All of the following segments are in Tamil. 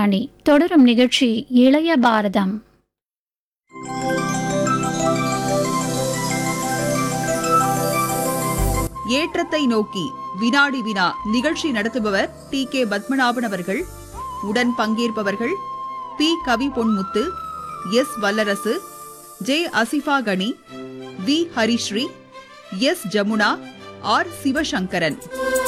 ஆகாஷ்வாணி தொடரும் நிகழ்ச்சி இளைய பாரதம் ஏற்றத்தை நோக்கி வினாடி வினா நிகழ்ச்சி நடத்துபவர் டி கே பத்மநாபன் அவர்கள் உடன் பங்கேற்பவர்கள் P Kavi Ponmuthu S Vallarasu J Asifa Kani V Harisree S Jamuna R Sivasankaran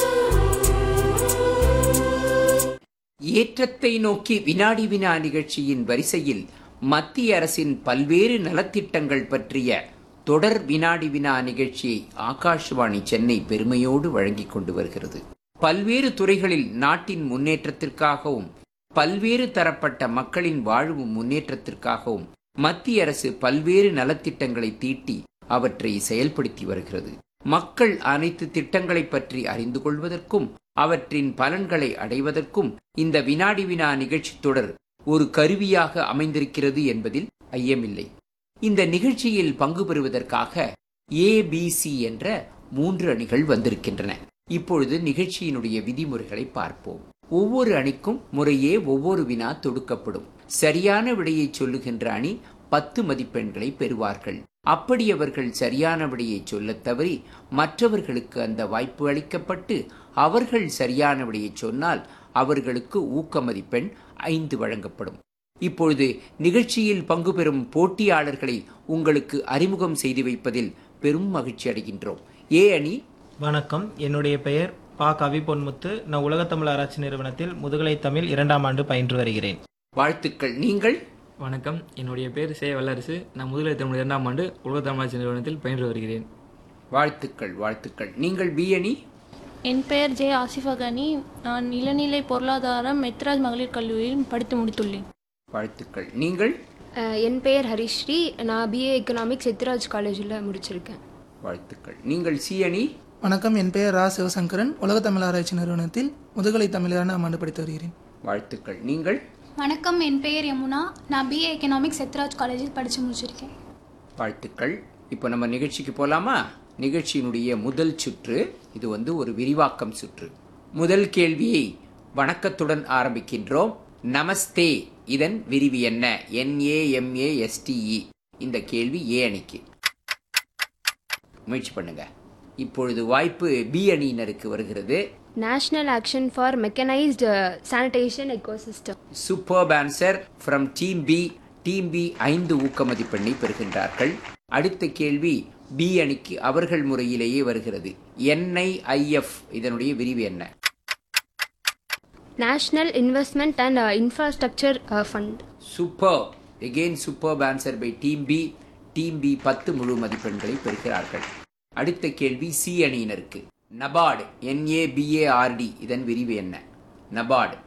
ஏற்றத்தை நோக்கி வினாடி வினா நிகழ்ச்சியின் வரிசையில் மத்திய அரசின் பல்வேறு நலத்திட்டங்கள் பற்றிய தொடர் வினாடி வினா நிகழ்ச்சியை ஆகாஷ்வாணி சென்னை பெருமையோடு வழங்கிக் கொண்டு வருகிறது பல்வேறு துறைகளில் நாட்டின் முன்னேற்றத்திற்காகவும் பல்வேறு தரப்பட்ட மக்களின் வாழ்வு முன்னேற்றத்திற்காகவும் மத்திய அரசு பல்வேறு நலத்திட்டங்களை தீட்டி அவற்றை செயல்படுத்தி வருகிறது மக்கள் அனைத்து திட்டங்களை பற்றி அறிந்து கொள்வதற்கும் அவற்றின் பலன்களை அடைவதற்கும் இந்த வினாடி வினா நிகழ்ச்சி தொடர் ஒரு கருவியாக அமைந்திருக்கிறது என்பதில் ஐயமில்லை இந்த நிகழ்ச்சியில் பங்கு பெறுவதற்காக ஏ பி சி என்ற மூன்று அணிகள் வந்திருக்கின்றன இப்பொழுது நிகழ்ச்சியினுடைய விதிமுறைகளை பார்ப்போம் ஒவ்வொரு அணிக்கும் முறையே ஒவ்வொரு வினா தொடுக்கப்படும் சரியான விடையை சொல்லுகின்ற அணி பத்து மதிப்பெண்களை பெறுவார்கள் அப்படி அவர்கள் சரியான விடையை சொல்லத் தவறி மற்றவர்களுக்கு அந்த வாய்ப்பு அளிக்கப்பட்டு அவர்கள் சரியான விடையை சொன்னால் அவர்களுக்கு ஊக்க மதிப்பெண் ஐந்து வழங்கப்படும் இப்பொழுது நிகழ்ச்சியில் பங்கு பெறும் போட்டியாளர்களை உங்களுக்கு அறிமுகம் செய்து வைப்பதில் பெரும் மகிழ்ச்சி அடைகின்றோம் ஏ அணி வணக்கம் என்னுடைய பெயர் பா கவி பொன்முத்து நான் உலகத்தமிழ் ஆராய்ச்சி நிறுவனத்தில் முதுகலை தமிழ் இரண்டாம் ஆண்டு பயின்று வருகிறேன் வாழ்த்துக்கள் நீங்கள் வணக்கம் என்னுடைய பேர் சே வல்லரசு நான் முதுகலை தமிழ் இரண்டாம் ஆண்டு உலக தமிழாட்சி நிறுவனத்தில் பயின்று வருகிறேன் வாழ்த்துக்கள் வாழ்த்துக்கள் நீங்கள் பி அணி என் பெயர் ஜே ஆசிஃபா கனி நான் இளநிலை பொருளாதாரம் மெத்ராஸ் மகளிர் கல்லூரியில் படித்து முடித்துள்ளேன் வாழ்த்துக்கள் நீங்கள் அஹ் என் பெயர் ஹரிஸ்ரீ நான் பிஏ எக்கனாமிக்ஸ் எத்ராஜ் காலேஜில் முடிச்சிருக்கேன் வாழ்த்துக்கள் நீங்கள் சி அணி வணக்கம் என் பெயர் ரா சிவசங்கரன் உலக தமிழ் ஆராய்ச்சி நிறுவனத்தில் முதுகலை தமிழ் இரண்டாம் ஆண்டு படித்து வருகிறேன் வாழ்த்துக்கள் நீங்கள் வணக்கம் என் பெயர் யமுனா நான் பிஏ எக்கனாமிக்ஸ் எத்ராஜ் காலேஜில் படித்து முடிச்சிருக்கேன் வாழ்த்துக்கள் இப்போ நம்ம நிகழ்ச்சிக்கு போலாமா நிகழ்ச்சியினுடைய முதல் சுற்று இது வந்து ஒரு விரிவாக்கம் சுற்று முதல் கேள்வியை வணக்கத்துடன் ஆரம்பிக்கின்றோம் நமஸ்தே இதன் விரிவு என்ன என்ஏஎம்ஏஎஸ்டிஇ இந்த கேள்வி ஏ அணிக்கு முயற்சி பண்ணுங்க இப்பொழுது வாய்ப்பு பி அணியினருக்கு வருகிறது national action for mechanised sanitation ecosystem superb answer from team B team B ஐந்து ஊக்க மதிப்பெண்ணை பெறுகின்றார்கள் அடுத்த கேள்வி பி அணிக்கு அவர்கள் முறையிலேயே வருகிறது என்ஐஐஎஃப் இதனுடைய விரிவு என்ன national investment and infrastructure fund super again superb answer by team B team B பத்து முழு மதிப்பெண்களை பெறுகிறார்கள் அடுத்த கேள்வி சி அணியினருக்கு நபார்டு என்ஏபிஏஆர்டி இதன் விரிவு என்ன NABARD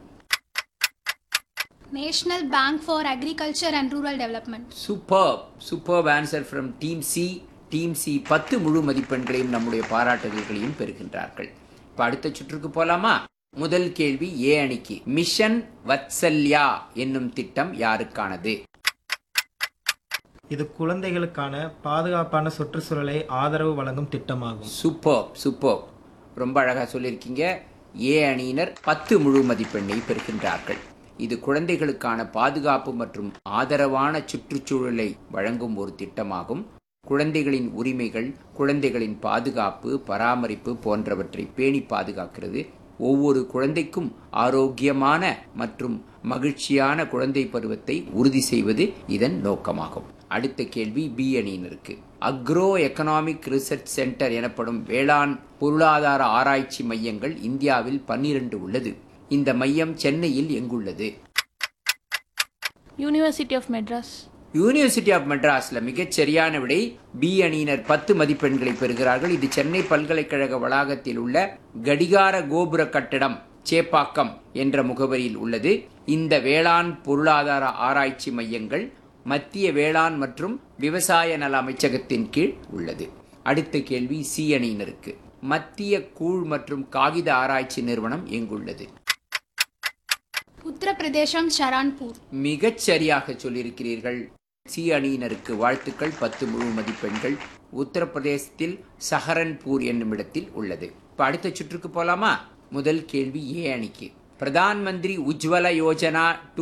national bank for agriculture and rural development super super answer from team C team C பத்து முழு மதிப்பெண்களையும் நம்முடைய பாராட்டுதல்களையும் பெறுகின்றார்கள் இப்போ அடுத்த சுற்றுக்கு போலாமா முதல் கேள்வி ஏ அணிக்கு மிஷன் வத்சல்யா என்னும் திட்டம் யாருக்கானது இது குழந்தைகளுக்கான பாதுகாப்பான சுற்றுச்சூழலை ஆதரவு வழங்கும் திட்டமாகும் சூப்பர் சூப்பர் ரொம்ப அழகா சொல்லியிருக்கீங்க ஏ அணியினர் பத்து முழு மதிப்பெண்ணை பெறுகின்றார்கள் இது குழந்தைகளுக்கான பாதுகாப்பு மற்றும் ஆதரவான சுற்றுச்சூழலை வழங்கும் ஒரு திட்டமாகும் குழந்தைகளின் உரிமைகள் குழந்தைகளின் பாதுகாப்பு பராமரிப்பு போன்றவற்றை பேணி பாதுகாக்கிறது ஒவ்வொரு குழந்தைக்கும் ஆரோக்கியமான மற்றும் மகிழ்ச்சியான குழந்தை பருவத்தை உறுதி செய்வது இதன் நோக்கமாகும் அடுத்த கேள்வி பி அணியினருக்கு அக்ரோ எக்கனாமிக் ரிசர்ச் சென்டர் எனப்படும் வேளாண் பொருளாதார ஆராய்ச்சி மையங்கள் இந்தியாவில் பன்னிரண்டு உள்ளது இந்த மையம் சென்னையில் எங்குள்ளது university of Madras university of மெட்ராஸ்ல மிகச் சரியான விடை பி அணியினர் பத்து மதிப்பெண்களை பெறுகிறார்கள் இது சென்னை பல்கலைக்கழக வளாகத்தில் உள்ள கடிகார கோபுர கட்டடம் சேப்பாக்கம் என்ற முகவரியில் உள்ளது இந்த வேளாண் பொருளாதார ஆராய்ச்சி மையங்கள் மத்திய வேளாண் மற்றும் விவசாய நல அமைச்சகத்தின் கீழ் உள்ளது அடுத்த கேள்வி சி அணியினருக்கு மத்திய கூழ் மற்றும் காகித ஆராய்ச்சி நிறுவனம் எங்குள்ளது உத்தரப்பிரதேசம் ஷரான்பூர் மிகச் சரியாக சொல்லியிருக்கிறீர்கள் சி அணியினருக்கு வாழ்த்துக்கள் பத்து முழு மதிப்பெண்கள் உத்தரப்பிரதேசத்தில் சஹரன்பூர் என்னும் இடத்தில் உள்ளது இப்ப அடுத்த சுற்றுக்கு போலாமா முதல் கேள்வி ஏ அணிக்கு பிரதான் மந்திரி உஜ்வல யோஜனா